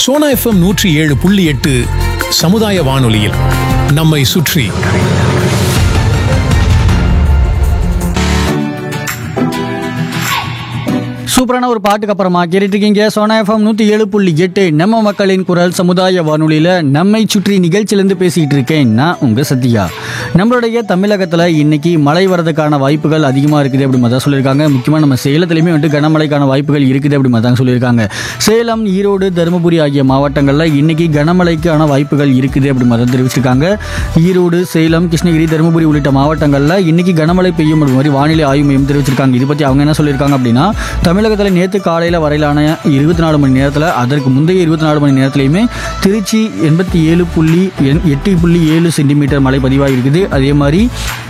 Sona FM நூற்றி ஏழு புள்ளி எட்டு சமுதாய வானொலியில் நம்மை சுற்றி சூப்பரான ஒரு பாட்டுக்கு அப்புறமா கேட்டுருக்கீங்க சோனா எஃப்எம் நூற்றி ஏழு புள்ளி எட்டு நம்ம மக்களின் குரல் சமுதாய வானொலியில் நம்மை சுற்றி நிகழ்ச்சியிலேருந்து பேசிக்கிட்டு இருக்கேன் நான் உங்கள் சத்யா நம்மளுடைய தமிழகத்தில் இன்னைக்கு மழை வரதுக்கான வாய்ப்புகள் அதிகமாக இருக்குது அப்படி மாதிரி தான் சொல்லியிருக்காங்க முக்கியமாக நம்ம சேலத்துலையுமே வந்துட்டு கனமழைக்கான வாய்ப்புகள் இருக்குது அப்படி மாதிரி தான் சொல்லியிருக்காங்க சேலம் ஈரோடு தருமபுரி ஆகிய மாவட்டங்களில் இன்னைக்கு கனமழைக்கான வாய்ப்புகள் இருக்குது அப்படி மாதிரி தான் தெரிவிச்சிருக்காங்க ஈரோடு சேலம் கிருஷ்ணகிரி தருமபுரி உள்ளிட்ட மாவட்டங்களில் இன்னைக்கு கனமழை பெய்யும் அப்படி மாதிரி வானிலை ஆய்வு மையம் தெரிவிச்சிருக்காங்க இது பற்றி அவங்க என்ன சொல்லியிருக்காங்க அப்படின்னா தமிழகத்தில் நேற்று காலையில் வரையிலான இருபத்தி நாலு மணி நேரத்தில் அதற்கு முந்தைய இருபத்தி நாலு மணி நேரத்துலையுமே திருச்சி எண்பத்தி ஏழு புள்ளி எண்- எட்டு புள்ளி ஏழு சென்டிமீட்டர் மழை பதிவாகிருக்குது அதே மாதிரி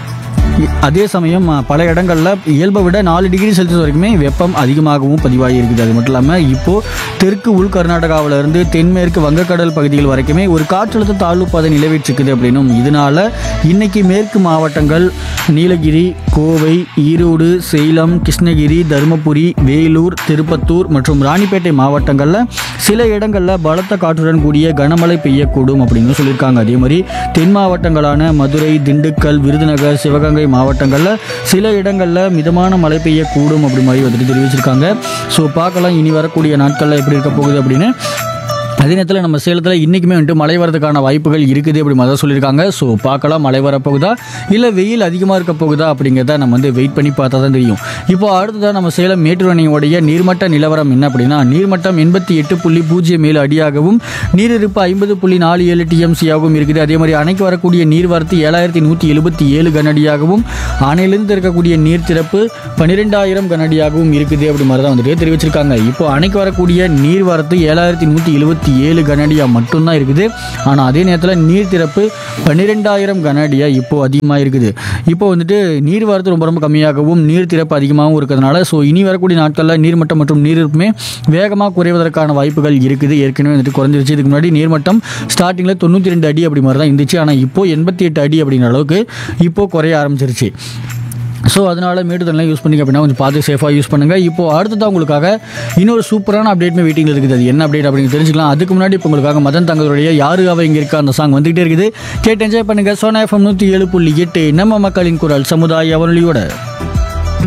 அதே சமயம் அஹ், பல இடங்களில் இயல்பை விட நாலு டிகிரி செல்சியஸ் வரைக்குமே வெப்பம் அதிகமாகவும் பதிவாகி இருக்குது அது மட்டும் இல்லாமல் இப்போது தெற்கு உள் கர்நாடகாவுல இருந்து தென்மேற்கு வங்கக்கடல் பகுதிகள் வரைக்குமே ஒரு காற்றழுத்த தாழ்வு பாதை நிலவிட்டிருக்குது அப்படின்னும் இதனால இன்னைக்கு மேற்கு மாவட்டங்கள் நீலகிரி கோவை ஈரோடு சேலம் கிருஷ்ணகிரி தருமபுரி வேலூர் திருப்பத்தூர் மற்றும் ராணிப்பேட்டை மாவட்டங்களில் சில இடங்களில் பலத்த காற்றுடன் கூடிய கனமழை பெய்யக்கூடும் அப்படின்னு சொல்லியிருக்காங்க அதே மாதிரி தென் மாவட்டங்களான மதுரை திண்டுக்கல் விருதுநகர் சிவகங்கை மாவட்டங்களில் சில இடங்களில் மிதமான மழை பெய்யக்கூடும் அப்படி மாதிரி வந்துட்டு தெரிவிச்சிருக்காங்க ஸோ பார்க்கலாம் இனி வரக்கூடிய நாட்களில் எப்படி இருக்க போகுது அப்படின்னு அதே நேரத்தில் நம்ம சேலத்தில் இன்றைக்குமே வந்துட்டு மழை வரதுக்கான வாய்ப்புகள் இருக்குது அப்படி மாதிரி தான் சொல்லியிருக்காங்க ஸோ பார்க்கலாம் மழை வரப்போகுதா இல்லை வெயில் அதிகமாக இருக்க போகுதா அப்படிங்கிறத நம்ம வந்து வெயிட் பண்ணி பார்த்தா தான் தெரியும் இப்போ அடுத்ததாக நம்ம சேலம் மேட்டூர் அணையோடைய நீர்மட்ட நிலவரம் என்ன அப்படின்னா நீர்மட்டம் எண்பத்தி எட்டு புள்ளி பூஜ்ஜியம் ஏழு அடியாகவும் நீரிருப்பு ஐம்பது புள்ளி நாலு ஏழு டிஎம்சியாகவும் இருக்குது அதே மாதிரி அணைக்கு வரக்கூடிய நீர்வரத்து ஏழாயிரத்தி நூற்றி எழுபத்தி ஏழு கனஅடியாகவும் அணையிலிருந்து இருக்கக்கூடிய நீர் திறப்பு பன்னிரெண்டாயிரம் கனஅடியாகவும் இருக்குது அப்படி மாதிரி தான் வந்துட்டு தெரிவிச்சிருக்காங்க இப்போ அணைக்கு வரக்கூடிய நீர்வரத்து ஏழாயிரத்தி நூற்றி எழுபத்தி ஏழு கனஅடியாக மட்டும்தான் இருக்குது ஆனால் அதே நேரத்தில் நீர் திறப்பு பன்னிரெண்டாயிரம் கனஅடியாக இப்போ அதிகமாக இருக்குது இப்போ வந்துட்டு நீர்வரத்து ரொம்ப ரொம்ப கம்மியாகவும் நீர் திறப்பு அதிகமாகவும் இருக்கிறதுனால ஸோ இனி வரக்கூடிய நாட்களில் நீர்மட்டம் மற்றும் நீரிருப்புமே வேகமாக குறைவதற்கான வாய்ப்புகள் இருக்குது ஏற்கனவே வந்துட்டு குறைஞ்சிருச்சு இதுக்கு முன்னாடி நீர்மட்டம் ஸ்டார்டிங்கில் தொண்ணூற்றி ரெண்டு அடி அப்படி மாதிரி தான் இருந்துச்சு ஆனால் இப்போ எண்பத்தி எட்டு அடி அப்படிங்கிற அளவுக்கு இப்போ குறைய ஆரம்பிச்சிருச்சு ஸோ அதனால் மேட்டுத்தலாம் யூஸ் பண்ணிங்க அப்படின்னா கொஞ்சம் பார்த்து சேஃபாக யூஸ் பண்ணுங்கள் இப்போ அடுத்ததான் உங்களுக்காக இன்னொரு சூப்பரான அப்டேட்மே வெயிட்டிங்கில் இருக்குது அது என்ன அப்டேட் அப்படின்னு தெரிஞ்சுக்கலாம் அதுக்கு முன்னாடி இப்போ உங்களுக்காக மதன் தங்களுடைய யாரு அவ இங்கே இருக்கா அந்த சாங் வந்துகிட்டே இருக்குது கேட்டு என்ஜாய் பண்ணுங்கள் சோனா எஃப்எம் நூற்றி ஏழு புள்ளி எட்டு நம்ம மக்களின் குரல் சமுதாய அவனொலியோட